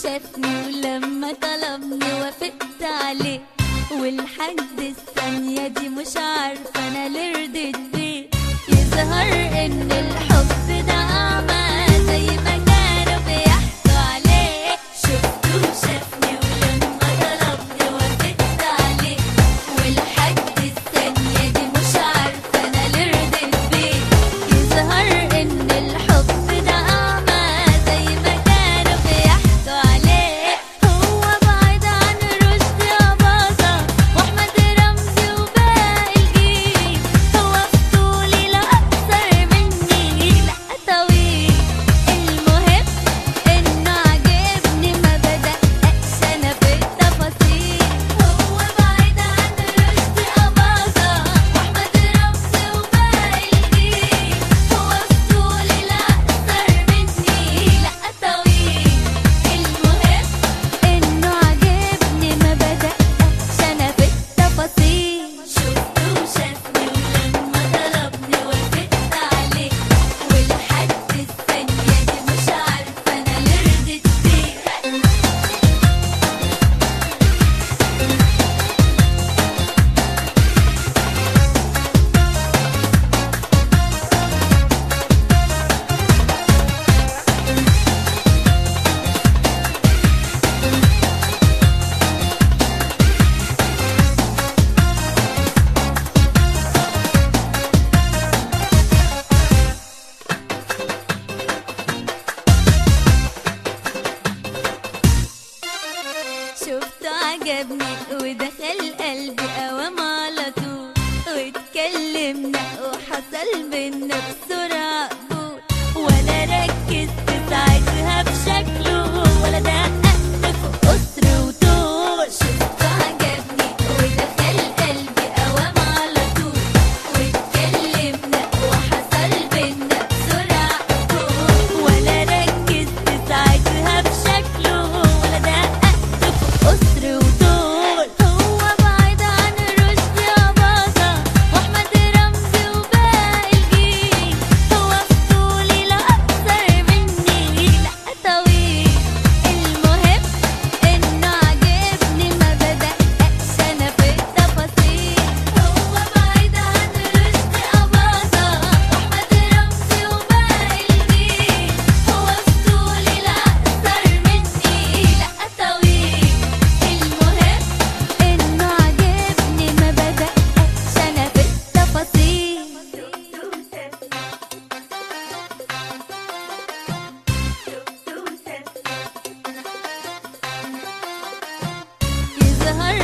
شافني ولما طلبني وافقت عليه والحد الثانية دي مش عارفة أنا ليه رضيت بيه يظهر إن الحب ده أعمى زي ما كانوا بيحكوا عليه شفته وشافني ولما طلبني وافقت عليه والحد الثانية دي مش عارفة أنا ليه رضيت بيه يظهر إن الحب ده أعمى زي ما كانوا بيحكوا عليه هو بعيد عن رشدي أباظة وأحمد رمزي وباقي الجيل هو في طولي لا أقصر مني لا طويل المهم إنه عاجبني ما بدققش أنا في التفاصيل هو بعيد عن رشدي أباظة وأحمد رمزي وباقي الجيل هو في طولي لا أقصر مني لا طويل المهم إنه عاجبني ما بدققش أنا في التفاصيل شفته وشافني ولما طلبني وافقت عليه والحد الثانية دي مش عارفة أنا ليه رضيت بيه شفته عجبني ودخل قلبي قوام على طول واتكلمنا وحصل بينا بسرعة قبول ولا ركزت ساعتها بشكله ولا دققت في قصر وطول شفته عجبني ودخل قلبي قوام على طول واتكلمنا وحصل بينا بسرعة قبول ولا ركزت ساعتها بشكله ولا دققت في قصر وطول هو بعيد عن رشدي أباظة وأحمد رمزي وباقي الجيل هو في طولي لا أقصر مني لا طويل المهم إنه عاجبني ما بدققش أنا في التفاصيل هو بعيد عن رشدي أباظة وأحمد رمزي وباقي الجيل هو في طولي لا أقصر مني لا طويل المهم إنه عاجبني ما بدققش أنا في التفاصيل يظهر